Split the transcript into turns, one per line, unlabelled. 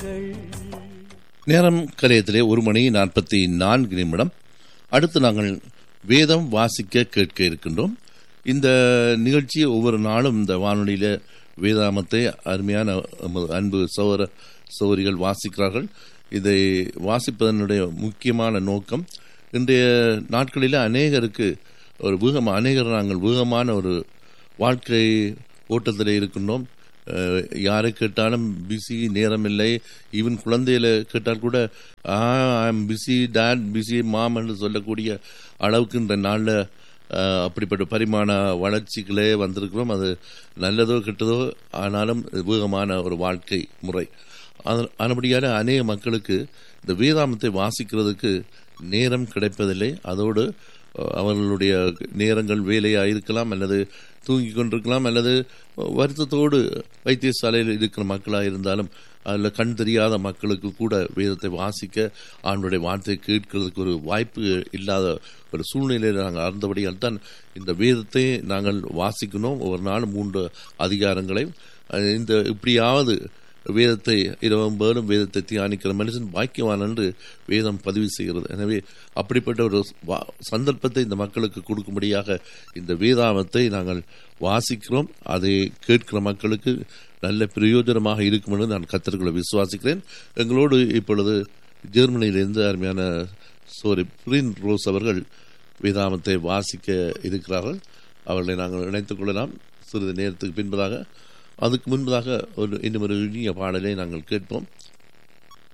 நேரம் கலையத்திலே ஒரு மணி நாற்பத்தி நான்கு நிமிடம் அடுத்து நாங்கள் வேதம் வாசிக்க கேட்க இருக்கின்றோம் இந்த நிகழ்ச்சி ஒவ்வொரு நாளும் இந்த வானொலியில வேதாமத்தை அருமையான நமது அன்பு சௌர சௌரிகள் வாசிக்கிறார்கள் இதை வாசிப்பதனுடைய முக்கியமான நோக்கம் இன்றைய நாட்களில் அநேகருக்கு ஒரு வேகம் அநேகர் நாங்கள் வேகமான ஒரு வாழ்க்கை ஓட்டத்தில் இருக்கின்றோம் அஹ், யாரை கேட்டாலும் பிஸி நேரம் இல்லை ஈவன் குழந்தையில கேட்டால் கூட I'm busy dad busy mom என்று சொல்லக்கூடிய அளவுக்கு இந்த நாளில் அப்படிப்பட்ட பரிமாண வளர்ச்சிகளே வந்திருக்கிறோம் அது நல்லதோ கெட்டதோ ஆனாலும் வேகமான ஒரு வாழ்க்கை முறை அது- ஆனபடியான அநேக மக்களுக்கு இந்த வேதாமத்தை வாசிக்கிறதுக்கு நேரம் கிடைப்பதில்லை அதோடு அஹ், அவர்களுடைய நேரங்கள் வேலையாக இருக்கலாம் அல்லது தூங்கிக் கொண்டிருக்கலாம் அல்லது வருத்தத்தோடு வைத்தியசாலையில் இருக்கிற மக்களாக இருந்தாலும் அதில் கண் தெரியாத மக்களுக்கு கூட வேதத்தை வாசிக்க ஆண்டுடைய வார்த்தையை கேட்கிறதுக்கு ஒரு வாய்ப்பு இல்லாத ஒரு சூழ்நிலையில் நாங்கள் அறிந்தபடியால் தான் இந்த வேதத்தை நாங்கள் வாசிக்கணும் ஒரு நாள் மூன்று அதிகாரங்களை அஹ், இந்த இப்படியாவது வேதத்தை இரவும் பகலும் வேதத்தை தியானிக்கிற மனுஷன் பாக்கியவான் என்று வேதம் பதிவு செய்கிறது எனவே அப்படிப்பட்ட ஒரு வா- சந்தர்ப்பத்தை இந்த மக்களுக்கு கொடுக்கும்படியாக இந்த வேதாமத்தை நாங்கள் வாசிக்கிறோம் அதை கேட்கிற மக்களுக்கு நல்ல பிரயோஜனமாக இருக்கும் என்று நான் கத்தர்களை விசுவாசிக்கிறேன் எங்களோடு இப்பொழுது ஜெர்மனியிலிருந்து அருமையான சோரி பிரின் ரோஸ் அவர்கள் வேதாமத்தை வாசிக்க இருக்கிறார்கள் அவர்களை நாங்கள் இணைத்துக் கொள்ளலாம் சிறிது நேரத்துக்கு பின்பதாக அதுக்கு முன்பதாக ஒரு இன்னும் ஒரு இனிய பாடலை நாங்கள் கேட்போம்